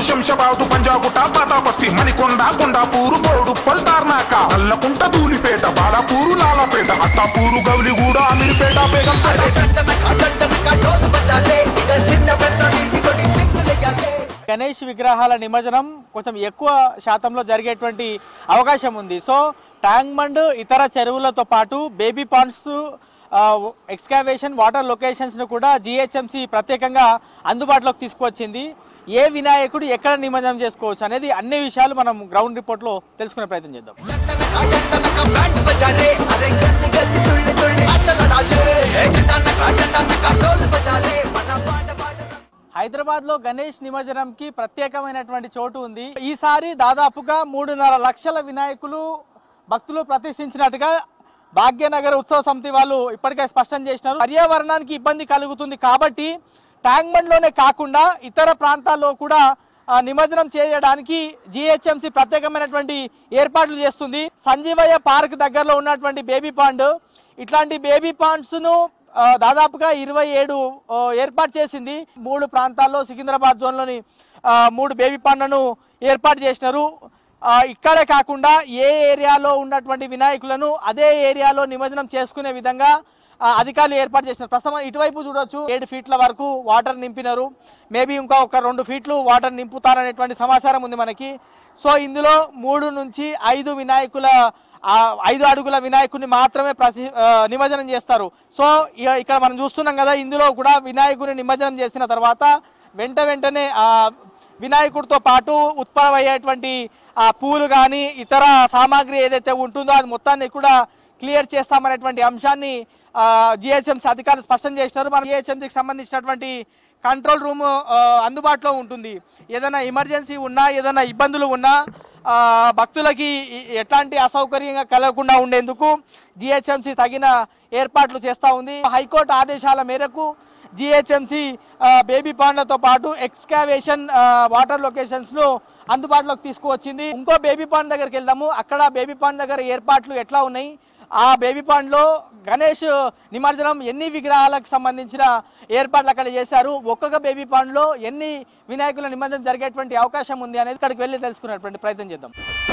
శంషాబాదు పంజాగుట్ట పాతాపస్తి మణికొండ కొండాపూరు బోడు పల్తార్నాక నల్లకుంట ధూలిపేట బాలాపూరు లాలాపేట అత్తాపూరు గౌలిగూడ అమీర్పేట బేగంపేట గణేష్ విగ్రహాల నిమజ్జనం కొంచెం ఎక్కువ శాతంలో జరిగేటువంటి అవకాశం ఉంది సో ట్యాంక్ బండ్ ఇతర చెరువులతో పాటు బేబీ పాండ్స్ ఎక్స్కావేషన్ వాటర్ లొకేషన్స్ను కూడా జిహెచ్ఎంసి ప్రత్యేకంగా అందుబాటులోకి తీసుకువచ్చింది ఏ వినాయకుడు ఎక్కడ నిమజ్జనం చేసుకోవచ్చు అనేది అన్ని విషయాలు మనం గ్రౌండ్ రిపోర్ట్లో తెలుసుకునే ప్రయత్నం చేద్దాం హైదరాబాద్ లో గణేష్ నిమజ్జనంకి ప్రత్యేకమైనటువంటి చోటు ఉంది ఈసారి దాదాపుగా మూడున్నర లక్షల వినాయకులు భక్తులు ప్రతిష్ఠించినట్టుగా భాగ్యనగర్ ఉత్సవ సమితి వాళ్ళు ఇప్పటికే స్పష్టం చేసినారు పర్యావరణానికి ఇబ్బంది కలుగుతుంది కాబట్టి ట్యాంక్ బండ్లోనే కాకుండా ఇతర ప్రాంతాల్లో కూడా ఆ, నిమజ్జనం చేయడానికి జిహెచ్ఎంసి ప్రత్యేకమైనటువంటి ఏర్పాట్లు చేస్తుంది సంజీవయ్య పార్క్ దగ్గరలో ఉన్నటువంటి బేబీ పాండ్ ఇట్లాంటి బేబీ పాండ్స్ను ఆ, దాదాపుగా ఇరవై ఏడు ఆ, ఏర్పాటు చేసింది మూడు ప్రాంతాల్లో సికింద్రాబాద్ జోన్లోని ఆ, మూడు బేబీ పాండ్లను ఏర్పాటు చేసినారు ఆ, ఇక్కడే కాకుండా ఏ ఏరియాలో ఉన్నటువంటి వినాయకులను అదే ఏరియాలో నిమజ్జనం చేసుకునే విధంగా ఆ, అధికారులు ఏర్పాటు చేసినారు ప్రస్తుతం ఇటువైపు చూడొచ్చు ఏడు ఫీట్ల వరకు వాటర్ నింపినారు మేబీ ఇంకా ఒక రెండు ఫీట్లు వాటర్ నింపుతారనేటువంటి సమాచారం ఉంది మనకి సో ఇందులో మూడు నుంచి ఐదు వినాయకుల ఆ ఐదు అడుగుల వినాయకుడిని మాత్రమే ప్రతి ఆ, నిమజ్జనం చేస్తారు సో ఇక ఇక్కడ మనం చూస్తున్నాం కదా ఇందులో కూడా వినాయకుడిని నిమజ్జనం చేసిన తర్వాత వెంట వెంటనే ఆ వినాయకుడితో పాటు ఉత్పన్నమయ్యేటువంటి ఆ పూలు కానీ ఇతర సామాగ్రి ఏదైతే ఉంటుందో అది మొత్తాన్ని కూడా క్లియర్ చేస్తామనేటువంటి అంశాన్ని జిహెచ్ఎంసీ అధికారులు స్పష్టం చేసినారు మన జిహెచ్ఎంసీకి సంబంధించినటువంటి కంట్రోల్ రూమ్ అందుబాటులో ఉంటుంది ఏదైనా ఎమర్జెన్సీ ఉన్నా ఏదైనా ఇబ్బందులు ఉన్నా ఆ, భక్తులకి ఈ- ఎట్లాంటి అసౌకర్యంగా కలగకుండా ఉండేందుకు జిహెచ్ఎంసీ తగిన ఏర్పాట్లు చేస్తూ ఉంది హైకోర్టు ఆదేశాల మేరకు జిహెచ్ఎంసీ బేబీ పాండ్లతో పాటు ఎక్స్కావేషన్ వాటర్ లొకేషన్స్ను అందుబాటులోకి తీసుకువచ్చింది ఇంకో బేబీ పాండ్ దగ్గరికి వెళ్దాము అక్కడ బేబీ పాండ్ దగ్గర ఏర్పాట్లు ఎట్లా ఉన్నాయి ఆ బేబీ పాండ్లో గణేష్ నిమజ్జనం ఎన్ని విగ్రహాలకు సంబంధించిన ఏర్పాట్లు అక్కడ చేశారు ఒక్కొక్క బేబీ పాండ్లో ఎన్ని వినాయకుల నిమజ్జనం జరిగేటువంటి అవకాశం ఉంది అనేది ఇక్కడికి వెళ్ళి తెలుసుకునేటువంటి ప్రయత్నం చేద్దాం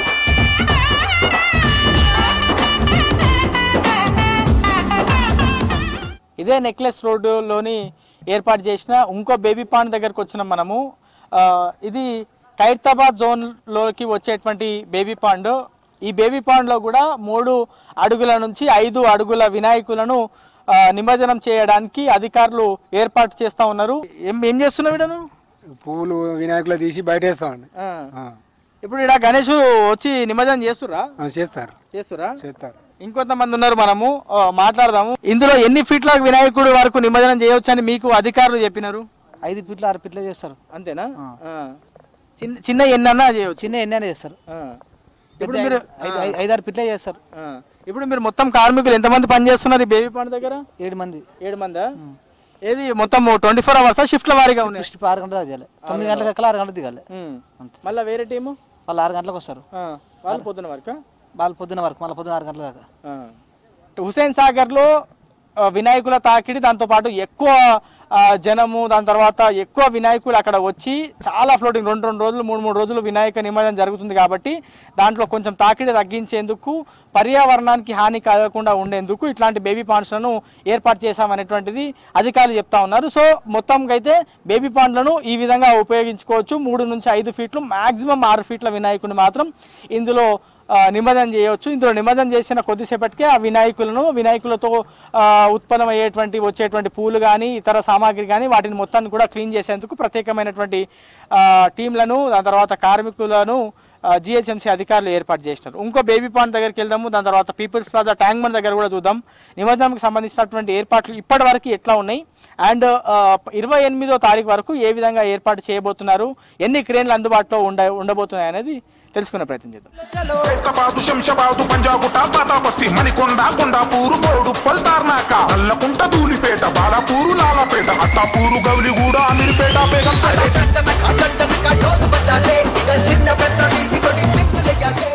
ఇదే నెక్లెస్ రోడ్డులోని ఏర్పాటు చేసిన ఇంకో బేబీ పాండ్ దగ్గరకు వచ్చినాం మనము ఆ, ఇది ఖైరతాబాద్ జోన్లోకి వచ్చేటువంటి బేబీ పాండ్ ఈ బేబీ పాండ్లో కూడా మూడు అడుగుల నుంచి ఐదు అడుగుల వినాయకులను ఆ, నిమజ్జనం చేయడానికి అధికారులు ఏర్పాటు చేస్తా ఉన్నారు ఏం ఏం చేస్తున్నావు వీడను పువ్వులు వినాయకులు తీసి బయట వేస్తామండి ఆ, ఇప్పుడు ఇక్కడ గణేష్ వచ్చి నిమజ్జనం చేస్తురా ఆ, చేస్తారు చేస్తురా చేస్తారు ఇంకొంతమంది ఉన్నారు మనము ఆ, మాట్లాడదాము ఇందులో ఎన్ని ఫీట్ల వినాయకుడు వరకు నిమజ్జనం చేయవచ్చు అని మీకు అధికారులు చెప్పినారు ఐదు ఫీట్లు ఆరు ఫీట్లు చేస్తారు అంతేనా ఆ. చిన్న చిన్న ఎన్నన్నా చేయవచ్చు చిన్న ఎన్ని చేస్తారు ఆ. ఇప్పుడు ఇప్పుడు మీరు ఐదు ఐదు- ఐదారు ఫీట్లే చేస్తారు ఆ. ఇప్పుడు మీరు మొత్తం కార్మికులు ఎంతమంది పని చేస్తున్నారు ఈ బేబీ పాండ్ దగ్గర ఏడు మంది ఏడు మందా ఏది మొత్తం ట్వంటీ ఫోర్ అవర్స్ షిఫ్ట్ల వారీగా ఉన్నాయి ఫస్ట్ ఆరు గంటలకు చేయాలి తొమ్మిది గంటలకు ఎక్కల ఆరు గంటలకు దిగాలి ఉమ్. అంతే. మళ్ళా వేరే టీము వాళ్ళు ఆరు గంటలకు వస్తారు ఆ. వాళ్ళు పొద్దున వరకు వాళ్ళు పొద్దున వరకు మళ్ళీ పొద్దున ఆరు గంటల దాకా హుసేన్ సాగర్లో ఆ, వినాయకుల తాకిడి దాంతో పాటు ఎక్కువ ఆ, జనము దాని తర్వాత ఎక్కువ వినాయకులు అక్కడ వచ్చి చాలా ఫ్లోటింగ్ రెండు రెండు రోజులు మూడు మూడు రోజులు వినాయక నిమజ్జనం జరుగుతుంది కాబట్టి దాంట్లో కొంచెం తాకిడి తగ్గించేందుకు పర్యావరణానికి హాని కలగకుండా ఉండేందుకు ఇట్లాంటి బేబీ పాండ్స్లను ఏర్పాటు చేశామనేటువంటిది అధికారులు చెప్తా ఉన్నారు సో మొత్తంగా అయితే బేబీ పాండ్లను ఈ విధంగా ఉపయోగించుకోవచ్చు మూడు నుంచి ఐదు ఫీట్లు మాక్సిమం ఆరు ఫీట్ల వినాయకుడిని మాత్రం ఇందులో ఆ, నిమజ్జనం చేయవచ్చు ఇందులో నిమజ్జనం చేసిన కొద్దిసేపటికే ఆ వినాయకులను వినాయకులతో ఆ, ఉత్పన్నమయ్యేటువంటి వచ్చేటువంటి పూలు కానీ ఇతర సామాగ్రి కానీ వాటిని మొత్తాన్ని కూడా క్లీన్ చేసేందుకు ప్రత్యేకమైనటువంటి ఆ, టీంలను దాని తర్వాత కార్మికులను జిహెచ్ఎంసీ అధికారులు ఏర్పాటు చేసినారు ఇంకో బేబీ పాండ్ దగ్గరికి వెళ్దాము దాని తర్వాత పీపుల్స్ ప్లాజా ట్యాంక్ బండ్ దగ్గర కూడా చూద్దాం నిమజ్జనంకి సంబంధించినటువంటి ఏర్పాట్లు ఇప్పటి వరకు ఎట్లా ఉన్నాయి అండ్ ఇరవై ఎనిమిదో తారీఖు వరకు ఏ విధంగా ఏర్పాటు చేయబోతున్నారు ఎన్ని క్రేన్లు అందుబాటులో ఉండ ఉండబోతున్నాయి అనేది తెలుసుకునే ప్రయత్నం చేద్దాం ఖైరతాబాదు శంషాబాదు పంజాగుట్ట పాతాపస్తి మణికొండ కొండాపూరు బోడు పల్తార్నాక నల్లకుంట ధూలిపేట బాలాపూరు లాలాపేట అత్తాపూరు గౌలిగూడ అమీర్పేట బేగంపేట ఇప్పుడు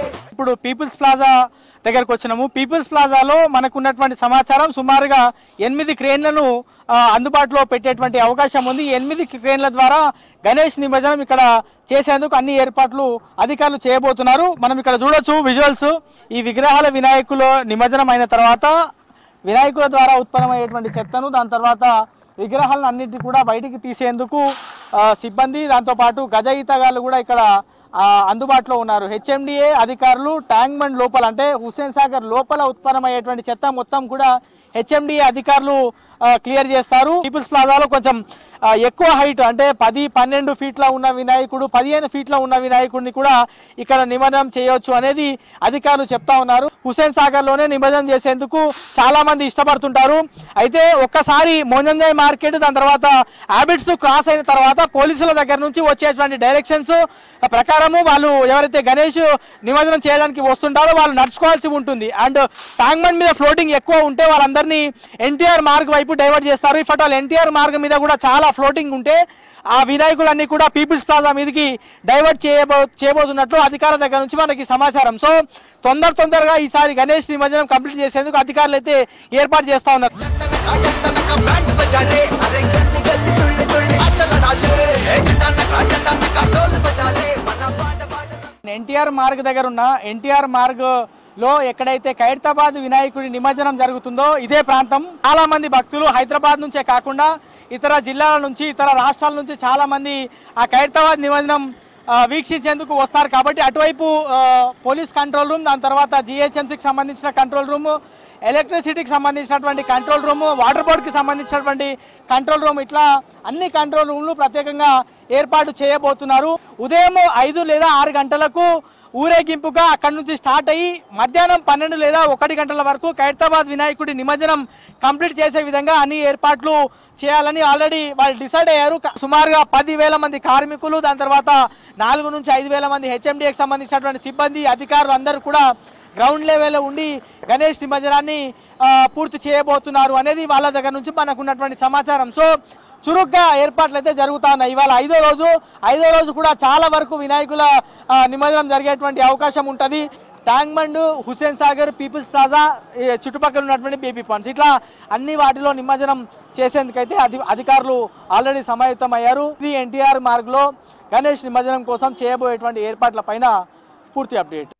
ఇప్పుడు పీపుల్స్ ప్లాజా దగ్గరకు వచ్చినాము పీపుల్స్ ప్లాజాలో మనకు ఉన్నటువంటి సమాచారం సుమారుగా ఎనిమిది క్రేన్లను ఆ, అందుబాటులో పెట్టేటువంటి అవకాశం ఉంది ఈ ఎనిమిది క్రేన్ల ద్వారా గణేష్ నిమజ్జనం ఇక్కడ చేసేందుకు అన్ని ఏర్పాట్లు అధికారులు చేయబోతున్నారు మనం ఇక్కడ చూడొచ్చు విజువల్స్ ఈ విగ్రహాల వినాయకులు నిమజ్జనం అయిన తర్వాత వినాయకుల ద్వారా ఉత్పన్నమయ్యేటువంటి చెత్తను దాని తర్వాత విగ్రహాలను అన్నింటినీ కూడా బయటికి తీసేందుకు ఆ, సిబ్బంది దాంతోపాటు గజ ఈతగాళ్ళు కూడా ఇక్కడ ఆ, అందుబాటులో ఉన్నారు హెచ్ఎండిఏ అధికారులు ట్యాంక్ బండ్ లోపల అంటే హుస్సేన్ సాగర్ లోపల ఉత్పన్నమయ్యేటువంటి చెత్త మొత్తం కూడా హెచ్ఎండిఏ అధికారులు ఆ, క్లియర్ చేస్తారు పీపుల్స్ ప్లాజాలో కొంచెం ఆ, ఎక్కువ హైట్ అంటే పది పన్నెండు ఫీట్ల ఉన్న వినాయకుడు పదిహేను ఫీట్ల ఉన్న వినాయకుడిని కూడా ఇక్కడ నిమజ్జనం చేయొచ్చు అనేది అధికారులు చెప్తా ఉన్నారు హుస్సేన్ సాగర్ లోనే నిమజ్జనం చేసేందుకు చాలా మంది ఇష్టపడుతుంటారు అయితే ఒక్కసారి మోంజంజాయ్ మార్కెట్ దాని తర్వాత హ్యాబిట్స్ క్రాస్ అయిన తర్వాత పోలీసుల దగ్గర నుంచి వచ్చేటువంటి డైరెక్షన్స్ ప్రకారము వాళ్ళు ఎవరైతే గణేష్ నిమజ్జనం చేయడానికి వస్తుంటారో వాళ్ళు నడుచుకోవాల్సి ఉంటుంది అండ్ ట్యాంక్మెంట్ మీద ఫ్లోటింగ్ ఎక్కువ ఉంటే వాళ్ళందరినీ ఎన్టీఆర్ మార్గ్ వైపు డైవర్ట్ చేస్తారు if at all NTR Marg మీద కూడా చాలా ఫ్లోటింగ్ ఉంటే ఆ వినాయకులన్నీ కూడా పీపుల్స్ ప్లాజా మీదకి డైవర్ట్ చేయబో చేయబోతున్నట్లు అధికారుల దగ్గర నుంచి మనకి సమాచారం సో తొందర తొందరగా ఈసారి గణేష్ నిమజ్జనం కంప్లీట్ చేసేందుకు అధికారులు అయితే ఏర్పాటు చేస్తా ఉన్నారు జంటనక బ్యాండ్ బజారే అరే గల్లి గల్లి తుళ్ళి తుళ్ళి ఆటలాడాలే జంటనక జంటనక డోల్ బజారే మన పాట పాట ఎన్టీఆర్ మార్గ్ దగ్గర ఉన్న ఎన్టీఆర్ మార్గ్ లో ఎక్కడైతే ఖైరతాబాద్ వినాయకుడి నిమజ్జనం జరుగుతుందో ఇదే ప్రాంతం చాలా మంది భక్తులు హైదరాబాద్ నుంచే కాకుండా ఇతర జిల్లాల నుంచి ఇతర రాష్ట్రాల నుంచి చాలా మంది ఆ ఖైరతాబాద్ నిమజ్జనం ఆ, వీక్షించేందుకు వస్తారు కాబట్టి అటువైపు ఆ, పోలీస్ కంట్రోల్ రూమ్ దాని తర్వాత జిహెచ్ఎంసీకి సంబంధించిన కంట్రోల్ రూమ్ ఎలక్ట్రిసిటీకి సంబంధించినటువంటి కంట్రోల్ రూమ్ వాటర్ బోర్డుకి సంబంధించినటువంటి కంట్రోల్ రూమ్ ఇట్లా అన్ని కంట్రోల్ రూమ్లు ప్రత్యేకంగా ఏర్పాటు చేయబోతున్నారు ఉదయం ఐదు లేదా ఆరు గంటలకు ఊరేగింపుగా అక్కడి నుంచి స్టార్ట్ అయ్యి మధ్యాహ్నం పన్నెండు లేదా ఒకటి గంటల వరకు ఖైరతాబాద్ వినాయకుడి నిమజ్జనం కంప్లీట్ చేసే విధంగా అన్ని ఏర్పాట్లు చేయాలని ఆల్రెడీ వాళ్ళు డిసైడ్ అయ్యారు క- సుమారుగా పది వేల మంది కార్మికులు దాని తర్వాత నాలుగు నుంచి ఐదు వేల మంది హెచ్ఎండికి సంబంధించినటువంటి సిబ్బంది అధికారులు అందరూ కూడా గ్రౌండ్ లెవెల్లో ఉండి గణేష్ నిమజ్జనాన్ని ఆ, పూర్తి చేయబోతున్నారు అనేది వాళ్ళ దగ్గర నుంచి మనకు ఉన్నటువంటి సమాచారం సో చురుగ్గా ఏర్పాట్లు అయితే జరుగుతా ఉన్నాయి ఇవాళ ఐదో రోజు ఐదో రోజు కూడా చాలా వరకు వినాయకుల ఆ, నిమజ్జనం జరిగేటువంటి అవకాశం ఉంటుంది tank bund Hussain Sagar peoples plaza ఈ చుట్టుపక్కల ఉన్నటువంటి బేబీ పాండ్స్ ఇట్లా అన్ని వాటిలో నిమజ్జనం చేసేందుకైతే అధి అధికారులు ఆల్రెడీ సమాయుత్తం అయ్యారు ఇది ఎన్టీఆర్ మార్గ్లో గణేష్ నిమజ్జనం కోసం చేయబోయేటువంటి ఏర్పాట్ల పైన పూర్తి అప్డేట్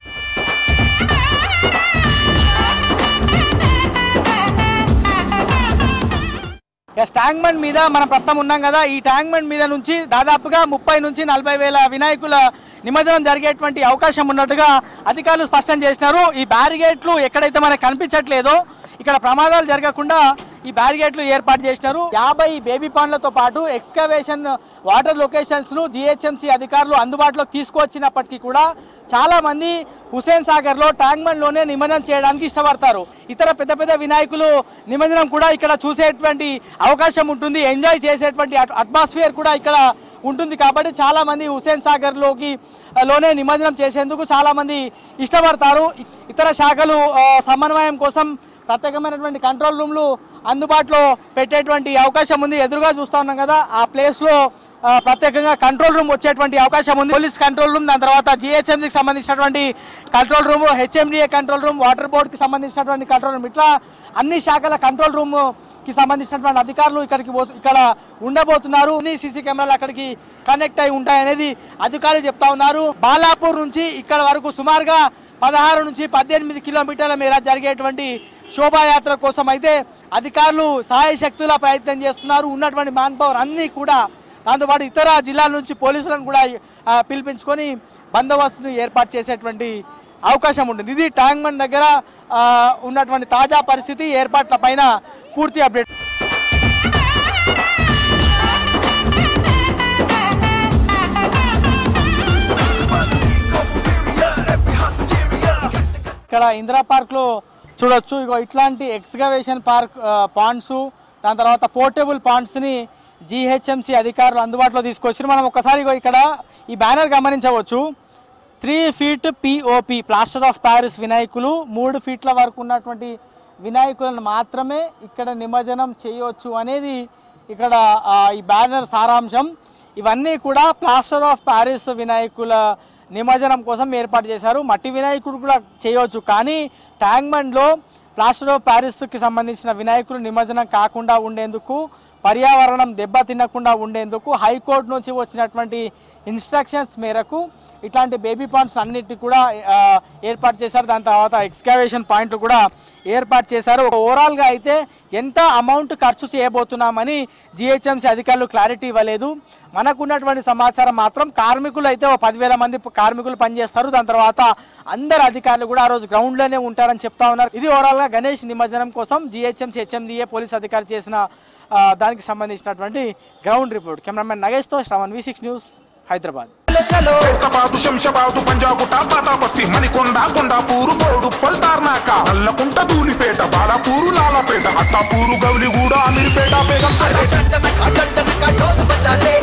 ఎస్ ట్యాంక్ బండ్ మీద మనం ప్రస్తుతం ఉన్నాం కదా ఈ ట్యాంక్ బండ్ మీద నుంచి దాదాపుగా ముప్పై నుంచి నలభై వేల వినాయకుల నిమజ్జనం జరిగేటువంటి అవకాశం ఉన్నట్టుగా అధికారులు స్పష్టం చేసినారు ఈ బ్యారిగేట్లు ఎక్కడైతే మనకు కనిపించట్లేదో ఇక్కడ ప్రమాదాలు జరగకుండా ఈ బ్యారిగేట్లు ఏర్పాటు చేసినారు యాభై బేబీ పాండ్లతో పాటు ఎక్స్కవేషన్ వాటర్ లొకేషన్స్ ను జిహెచ్ఎంసీ అధికారులు అందుబాటులోకి తీసుకువచ్చినప్పటికీ కూడా చాలా మంది హుసేన్ సాగర్ లో ట్యాంక్ బండ్ లోనే నిమజ్జనం చేయడానికి ఇష్టపడతారు ఇతర పెద్ద పెద్ద వినాయకులు నిమజ్జనం కూడా ఇక్కడ చూసేటువంటి అవకాశం ఉంటుంది ఎంజాయ్ చేసేటువంటి అట్మాస్ఫియర్ కూడా ఇక్కడ ఉంటుంది కాబట్టి చాలా మంది హుసేన్ సాగర్ లోకి ఆ, లోనే నిమజ్జనం చేసేందుకు చాలా మంది ఇష్టపడతారు ఇ- ఇతర శాఖలు ఆ, సమన్వయం కోసం ప్రత్యేకమైనటువంటి కంట్రోల్ రూమ్లు అందుబాటులో పెట్టేటువంటి అవకాశం ఉంది ఎదురుగా చూస్తా ఉన్నాం కదా ఆ ప్లేస్ లో ఆ, ప్రత్యేకంగా కంట్రోల్ రూమ్ వచ్చేటువంటి అవకాశం ఉంది పోలీస్ కంట్రోల్ రూమ్ దాని తర్వాత జిహెచ్ఎంసీకి సంబంధించినటువంటి control room HMDA control room water బోర్డుకి సంబంధించినటువంటి కంట్రోల్ రూమ్ ఇట్లా అన్ని శాఖల కంట్రోల్ రూమ్ కి సంబంధించినటువంటి అధికారులు ఇక్కడికి పో- ఇక్కడ ఉండబోతున్నారు సీసీ కెమెరాలు అక్కడికి కనెక్ట్ అయి ఉంటాయనేది అధికారులు చెప్తా ఉన్నారు బాలాపూర్ నుంచి ఇక్కడ వరకు సుమారుగా పదహారు నుంచి పద్దెనిమిది కిలోమీటర్ల మేర జరిగేటువంటి శోభాయాత్ర కోసం అయితే అధికారులు సహాయ శక్తుల ప్రయత్నం చేస్తున్నారు ఉన్నటువంటి మ్యాన్ పవర్ అన్నీ కూడా దాంతోపాటు ఇతర జిల్లాల నుంచి పోలీసులను కూడా ఆ, పిలిపించుకొని బందోబస్తును ఏర్పాటు చేసేటువంటి అవకాశం ఉంటుంది ఇది ట్యాంక్ బండ్ దగ్గర ఆ, ఉన్నటువంటి తాజా పరిస్థితి ఏర్పాట్ల పైన పూర్తి అప్డేట్ ఇక్కడ ఇందిరా పార్క్ లో చూడొచ్చు ఇగో ఇట్లాంటి ఎక్స్కవేషన్ పార్క్ పాండ్స్ దాని తర్వాత పోర్టబుల్ పాండ్స్ ని జిహెచ్ఎంసి అధికారులు అందుబాటులో తీసుకొచ్చారు మనం ఒకసారి ఇగో ఇక్కడ ఈ బ్యానర్ గమనించవచ్చు three feet POP plaster of Paris వినాయకులు మూడు ఫీట్ల వరకు ఉన్నటువంటి వినాయకులను మాత్రమే ఇక్కడ నిమజ్జనం చేయవచ్చు అనేది ఇక్కడ ఆ, ఈ బ్యానర్ సారాంశం ఇవన్నీ కూడా ప్లాస్టర్ ఆఫ్ ప్యారిస్ వినాయకుల నిమజ్జనం కోసం ఏర్పాటు చేశారు మట్టి వినాయకుడు కూడా చేయవచ్చు కానీ ట్యాంక్ బండ్లో ప్లాస్టర్ ఆఫ్ ప్యారిస్కి సంబంధించిన వినాయకులు నిమజ్జనం కాకుండా ఉండేందుకు పర్యావరణం దెబ్బ తినకుండా ఉండేందుకు హైకోర్టు నుంచి వచ్చినటువంటి ఇన్స్ట్రక్షన్స్ మేరకు ఇట్లాంటి బేబీ పాండ్స్ అన్నిటిని కూడా ఆ, ఏర్పాటు చేశారు దాని తర్వాత ఎక్స్కావేషన్ పాయింట్లు కూడా ఏర్పాటు చేశారు ఓవరాల్గా అయితే ఎంత అమౌంట్ ఖర్చు చేయబోతున్నామని జిహెచ్ఎంసీ అధికారులు క్లారిటీ ఇవ్వలేదు మనకున్నటువంటి సమాచారం మాత్రం కార్మికులు అయితే ఓ పదివేల మంది కార్మికులు పనిచేస్తారు దాని తర్వాత అందరు అధికారులు కూడా ఆ రోజు గ్రౌండ్లోనే ఉంటారని చెప్తా ఉన్నారు ఇది ఓవరాల్గా గణేష్ నిమజ్జనం కోసం జిహెచ్ఎంసీ హెచ్ఎండిఏ పోలీస్ అధికారి చేసిన ఆ, దానికి సంబంధించినటువంటి గ్రౌండ్ రిపోర్ట్ కెమెరామెన్ నగేష్తో Shravan V six news Hyderabad Hyderabad Shamshabad Panjagutta Patabasti Manikonda Kondapur బోడు పల్తార్నాక నల్లకుంట ధూలిపేట బాలాపూరు లాలాపేట అత్తాపూరు గౌలిగూడ అమీర్పేట బేగంపేట అరే డండనక డండనక డోలు బజా రే